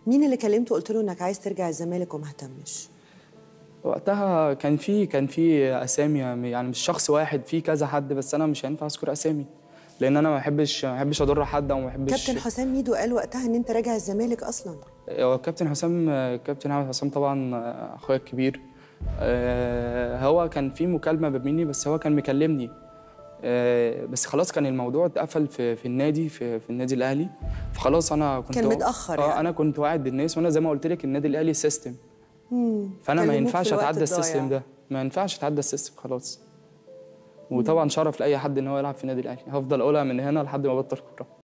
مين اللي كلمته قلت له انك عايز ترجع الزمالك وما اهتمش وقتها كان في كان في اسامي يعني مش شخص واحد في كذا حد بس انا مش هينفع اذكر اسامي لان انا ما بحبش ما بحبش اضر حد او ما بحبش كابتن حسام ميدو قال وقتها ان انت راجع الزمالك اصلا هو كابتن حسام كابتن احمد حسام طبعا اخويا الكبير آه، هو كان في مكالمه ما بيني بس هو كان مكلمني آه، بس خلاص كان الموضوع اتقفل في في النادي في, في النادي الاهلي فخلاص انا كنت كان متأخر اه يعني. انا كنت واعد بالناس وانا زي ما قلت لك النادي الاهلي سيستم فانا ما كلموك في ينفعش الوقت اتعدى الضايع. السيستم ده ما ينفعش اتعدى السيستم خلاص وطبعا شرف لاي حد ان هو يلعب في النادي الاهلي هفضل اقولها من هنا لحد ما ابطل كوره